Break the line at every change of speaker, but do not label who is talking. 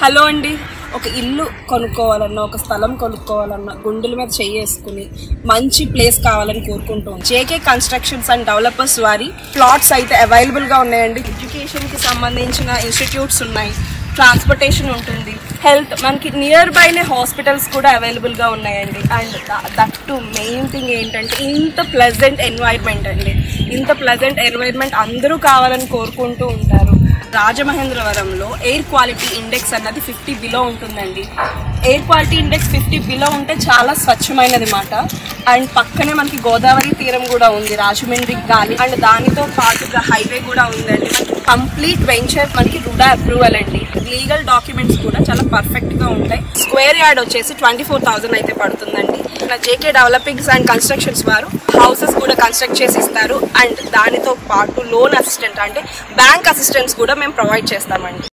hello అండి ఒక ఇల్లు కొనుక్కోవాలన్నా ఒక స్థలం కొనుక్కోవాలన్నా గుండెల మీద చేసుకుని మంచి ప్లేస్ కావాలని కోరుకుంటాం జేకే కన్స్ట్రక్షన్స్ అండ్ డెవలపర్స్ వారి ప్లాట్స్ అయితే అవైలబుల్గా ఉన్నాయండి ఎడ్యుకేషన్కి సంబంధించిన ఇన్స్టిట్యూట్స్ ఉన్నాయి ట్రాన్స్పోర్టేషన్ ఉంటుంది హెల్త్ మనకి నియర్ బైనే హాస్పిటల్స్ కూడా అవైలబుల్గా ఉన్నాయండి and that too main thing ఏంటంటే ఇంత ప్లెజెంట్ ఎన్వైర్న్మెంట్ అండి ఇంత ప్లెజెంట్ ఎన్వైర్న్మెంట్ అందరూ కావాలని కోరుకుంటూ ఉంటారు రాజమహేంద్రవరంలో ఎయిర్ క్వాలిటీ ఇండెక్స్ అన్నది ఫిఫ్టీ బిలో ఉంటుందండి air quality index fifty below ఉంటే చాలా స్వచ్ఛమైనది మాట అండ్ పక్కనే మనకి గోదావరి తీరం కూడా ఉంది రాజమండ్రి గాలి అండ్ దానితో పాటుగా హైవే కూడా ఉందండి కంప్లీట్ వెంచర్ మనకి రుడా అప్రూవల్ అండి లీగల్ డాక్యుమెంట్స్ కూడా చాలా పర్ఫెక్ట్ గా ఉంటాయి స్క్వేర్ యార్డ్ వచ్చేసి ట్వంటీ ఫోర్ థౌసండ్ అయితే పడుతుందండి ఇలా జేకే డెవలపింగ్స్ అండ్ కన్స్ట్రక్షన్స్ వారు హౌసెస్ కూడా కన్స్ట్రక్ట్ చేసి ఇస్తారు అండ్ దానితో పాటు లోన్ అసిస్టెంట్ అంటే బ్యాంక్ అసిస్టెంట్స్ కూడా మేము ప్రొవైడ్ చేస్తామండి